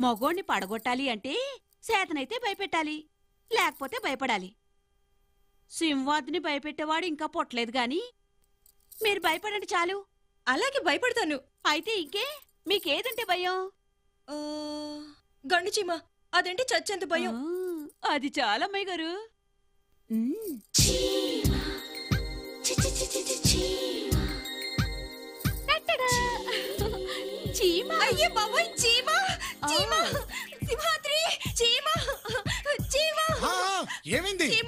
మగోణ్ణి పడగొట్టాలి అంటే సేతనైతే భయపెట్టాలి లేకపోతే భయపడాలి సింహాద్ని భయపెట్టేవాడు ఇంకా పొట్టలేదు గాని మీరు భయపడండి చాలు అలాగే భయపడతాను అయితే ఇంకే మీకేదంటే భయం ఆ, గండు చీమ అదేంటి చచ్చేంత భయం ఆ, అది చాలా అమ్మాయి గారు మ్మ్. టట్టడా. చీమ అయ్యే బాబోయ్ చీమ చీమ సింహాద్రి చీమ చీమ ఆ, ఏమైంది